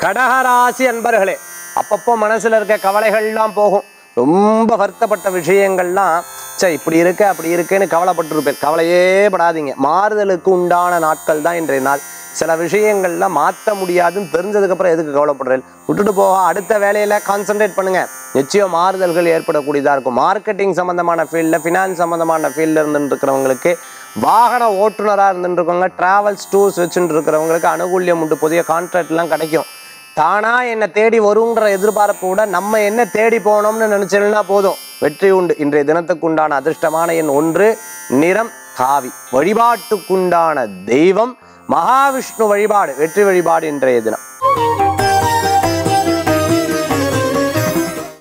கடகராசி அன்பர்களே அப்பப்போ மனசுல இருக்க கவலைகள்லாம் போகும் ரொம்ப வருத்தப்பட்ட விஷயங்கள்லாம் சே இப்படி இருக்கு அப்படி இருக்குன்னு கவலைப்பட்டிருப்பேன் கவலையே படாதீங்க மாறுதலுக்கு உண்டான நாட்கள் தான் இன்றைய நாள் சில விஷயங்கள்லாம் மாற்ற முடியாதுன்னு தெரிஞ்சதுக்கப்புறம் எதுக்கு கவலைப்படுறேன் விட்டுட்டு போக அடுத்த வேலையில கான்சென்ட்ரேட் பண்ணுங்க நிச்சயம் மாறுதல்கள் ஏற்படக்கூடியதாக இருக்கும் மார்க்கெட்டிங் சம்மந்தமான ஃபீல்டில் ஃபினான்ஸ் சம்மந்தமான ஃபீல்டில் இருந்துட்டு இருக்கிறவங்களுக்கு வாகன ஓட்டுநராக இருந்துட்டு இருக்கவங்க டிராவல்ஸ் டூர்ஸ் வச்சுட்டு இருக்கிறவங்களுக்கு அனுகூல்யம் உண்டு புதிய கான்ட்ராக்ட்லாம் கிடைக்கும் தானா என்னை தேடி வருங்கிற எதிர்பார்ப்பை விட நம்ம என்ன தேடி போனோம்னு நினைச்சோம்னா போதும் வெற்றி உண்டு இன்றைய தினத்துக்கு உண்டான அதிர்ஷ்டமான எண் ஒன்று நிறம் காவி வழிபாட்டுக்குண்டான தெய்வம் மகாவிஷ்ணு வழிபாடு வெற்றி வழிபாடு இன்றைய தினம்